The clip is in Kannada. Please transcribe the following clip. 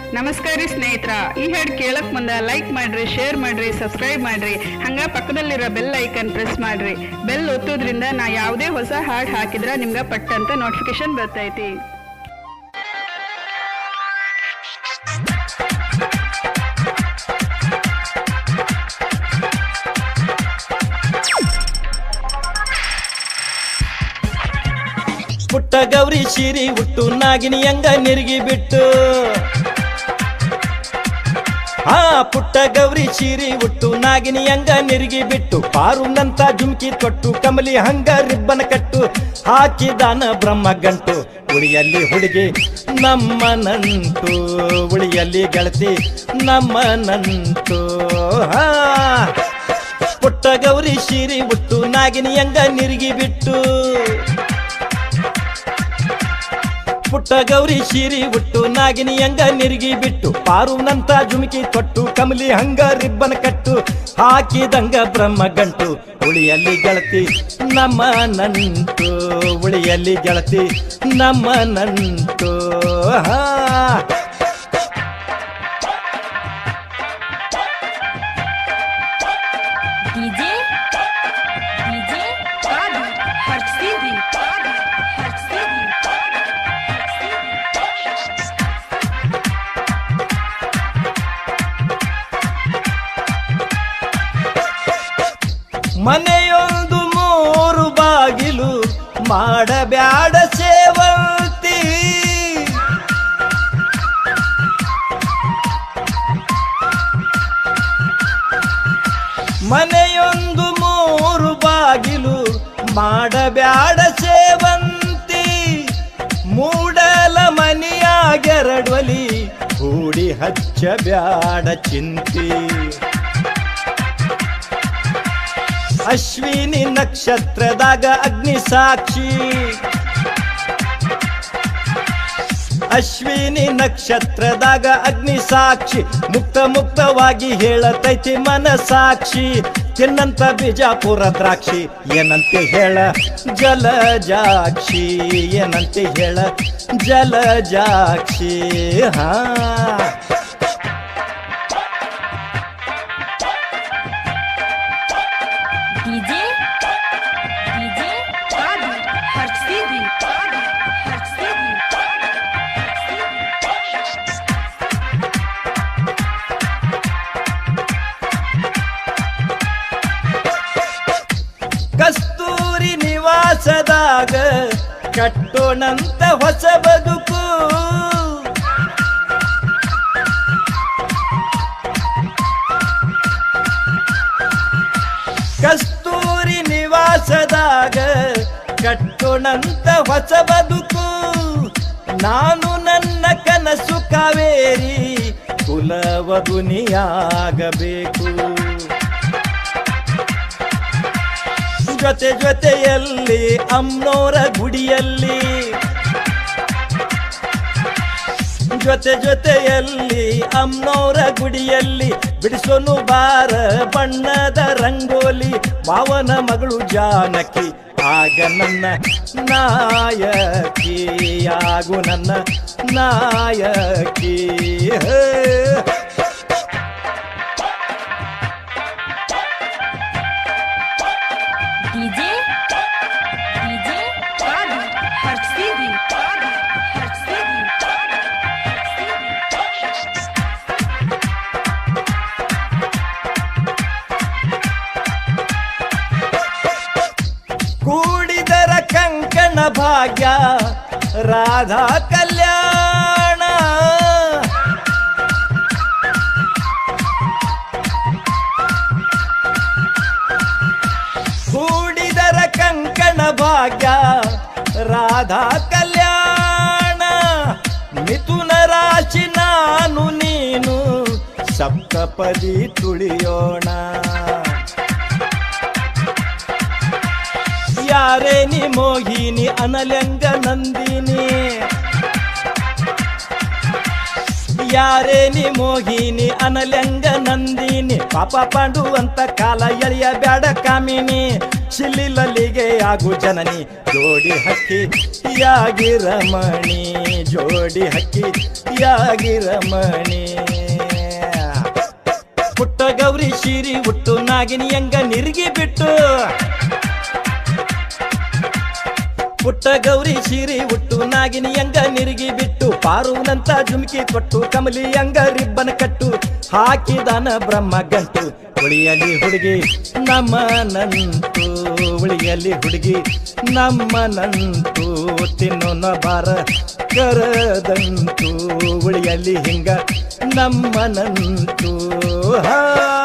ನಮಸ್ಕಾರ ರೀ ಸ್ನೇಹಿತರ ಈ ಹಾಡು ಕೇಳಕ್ ಮುಂದ ಲೈಕ್ ಮಾಡ್ರಿ ಶೇರ್ ಮಾಡ್ರಿ ಸಬ್ಸ್ಕ್ರೈಬ್ ಮಾಡ್ರಿ ಹಂಗ ಪಕ್ಕದಲ್ಲಿರೋ ಬೆಲ್ ಐಕನ್ ಪ್ರೆಸ್ ಮಾಡ್ರಿ ಬೆಲ್ ಒತ್ತೋದ್ರಿಂದ ನಾ ಯಾವುದೇ ಹೊಸ ಹಾಡು ಹಾಕಿದ್ರ ನಿಮ್ಗೆ ಪಟ್ಟಂತ ನೋಟಿಫಿಕೇಶನ್ ಬರ್ತೈತಿ ಪುಟ್ಟ ಗೌರಿ ಶಿರಿ ಹುಟ್ಟು ನಾಗಿನಿ ಹಂಗ ನೆರುಗಿ ಬಿಟ್ಟು ಹಾ ಪುಟ್ಟ ಗೌರಿ ಶಿರಿ ಹುಟ್ಟು ನಾಗಿನಿ ಹಂಗ ನೆರುಗಿ ಬಿಟ್ಟು ಪಾರುನಂತ ಜುಮ್ಕಿ ತೊಟ್ಟು ಕಮಲಿ ಹಂಗ ರಿಬ್ಬನ ಕಟ್ಟು ಹಾಕಿದಾನ ಬ್ರಹ್ಮ ಗಂಟು ಉಳಿಯಲ್ಲಿ ಹುಡುಗಿ ನಮ್ಮ ನಂಟು ಉಳಿಯಲ್ಲಿ ಗೆಳತಿ ನಮ್ಮ ನಂಟು ಹಾ ಪುಟ್ಟ ಗೌರಿ ಶಿರಿ ಹುಟ್ಟು ನಾಗಿನಿ ಹಂಗ ನಿರುಗಿ ಬಿಟ್ಟು ಪುಟ್ಟ ಗೌರಿ ಶಿರಿ ಹುಟ್ಟು ನಾಗಿನಿ ಹಂಗ ನಿರುಗಿ ಬಿಟ್ಟು ಪಾರುನಂತ ಜುಮುಕಿ ತೊಟ್ಟು ಕಮಲಿ ಹಂಗ ರಿಬ್ಬನ್ ಕಟ್ಟು ಹಾಕಿದಂಗ ಬ್ರಹ್ಮ ಗಂಟು ಉಳಿಯಲ್ಲಿ ಗೆಳತಿ ನಮ್ಮ ನಂಟು ಉಳಿಯಲ್ಲಿ ಗೆಳತಿ ನಮ್ಮ ನಂಟು ಹಾ DJ DJ Fábio Hartzidi Fábio Hartzidi ಮನೆಯೊಂದು ಮೂರು ಬಾಗಿಲು ಮಾಡಬ್ಯಾಡ ಸೇವಂತಿ ಮನೆಯೊಂದು ಮೂರು ಬಾಗಿಲು ಮಾಡಬ್ಯಾಡ ಸೇವಂತಿ ಮೂಡಲ ಮನೆಯಾಗೆರಡ್ವಲಿ ಹೂಡಿ ಹಚ್ಚಬ್ಯಾಡ ಚಿಂತಿ ಅಶ್ವಿನಿ ನಕ್ಷತ್ರದಾಗ ಅಗ್ನಿ ಸಾಕ್ಷಿ ಅಶ್ವಿನಿ ನಕ್ಷತ್ರದಾಗ ಅಗ್ನಿ ಸಾಕ್ಷಿ ಮುಕ್ತ ಮುಕ್ತವಾಗಿ ಹೇಳತೈತಿ ಮನಸಾಕ್ಷಿ ತಿನ್ನಂತ ಬಿಜಾಪುರ ದ್ರಾಕ್ಷಿ ಏನಂತೆ ಹೇಳ ಜಲಜಾಕ್ಷಿ ಏನಂತೆ ಹೇಳ ಜಲಜಾಕ್ಷಿ ಹಾ DJ DJ Fábio Hartzidi Fábio Hartzidi ಕಸ್ತೂರಿ ನಿವಾಸದಾಗ ಕಟ್ಟೋಣಂತ ಹೊಸ ಬದುಕು ಕಸ್ತೂರಿ ನಿವಾಸದಾಗ ಕಟ್ಟೋಣಂತ ಹೊಸ ಬದುಕು ನಾನು ನನ್ನ ಕನಸು ಕಾವೇರಿ ಕುಲವಧುನಿಯಾಗಬೇಕು ಜೊತೆ ಜೊತೆಯಲ್ಲಿ ಅಮ್ನೋರ ಗುಡಿಯಲ್ಲಿ ಜೊತೆ ಜೊತೆಯಲ್ಲಿ ಅಮ್ನೋರ ಗುಡಿಯಲ್ಲಿ ಬಿಡಿಸೋನು ಬಾರ ಬಣ್ಣದ ರಂಗೋಲಿ ಮಾವನ ಮಗಳು ಜಾನಕಿ ಆಗ ನನ್ನ ನಾಯಕಿ ಆಗು ನನ್ನ ನಾಯಕಿ ಹೇ. DJ DJ Fábio Hartzidi Fábio Hartzidi ಕೂಡಿದರ ಕಂಕಣ ಭಾಗ್ಯ ರಾಧಾ ಕಲ್ಯಾಣ ಕೂಡಿದರ ಕಂಕಣ ಭಾಗ್ಯ ರಾಧಾ ಕಲ್ಯಾಣ ಮಿಥುನ ರಾಶಿ ನಾನು ನೀನು ಸಪ್ತಪದಿ ತುಳಿಯೋಣ ಯಾರೇ ನೀ ಮೋಹಿನಿ ಅನಲಂಗ ನಂದಿನಿ ಯಾರೇ ನೀ ಮೋಹಿನಿ ಅನಲ್ಯಂಗ ನಂದಿನಿ ಪಾಪ ಪಾಂಡು ಅಂತ ಕಾಲ ಎಳೆಯ ಬ್ಯಾಡ ಕಾಮಿನಿ ಶಿಲ್ಲಿಲಲ್ಲಿಗೆ ಆಗು ಜನನಿ ಜೋಡಿ ಹಕ್ಕಿ ಯಾಗಿ ರಮಣಿ ಜೋಡಿ ಹಕ್ಕಿ ಯಾಗಿ ರಮಣಿ ಪುಟ್ಟ ಗೌರಿ ಶಿರಿ ಹುಟ್ಟು ನಾಗಿನಿ ಹಂಗ ನಿರುಗಿ ಬಿಟ್ಟು ಪುಟ್ಟ ಗೌರಿ ಶಿರಿ ಹುಟ್ಟು ನಾಗಿನಿ ಹಂಗ ನಿರುಗಿ ಬಿಟ್ಟು ಪಾರುನಂತ ಜುಮ್ಕಿ ಕೊಟ್ಟು ಕಮಲಿ ಹಂಗ ರಿಬ್ಬನ್ ಕಟ್ಟು ಹಾಕಿದಾನ ಬ್ರಹ್ಮ ಗಂಟು ಉಳಿಯಲಿ ಹುಡುಗಿ ನಮ್ಮನಂತು ಉಳಿಯಲಿ ಹುಡುಗಿ ನಮ್ಮನಂತು ತಿನ್ನೋನ ಬಾರ ಕರದಂತು ಉಳಿಯಲಿ ಹಿಂಗ ನಮ್ಮನಂತು ಹಾ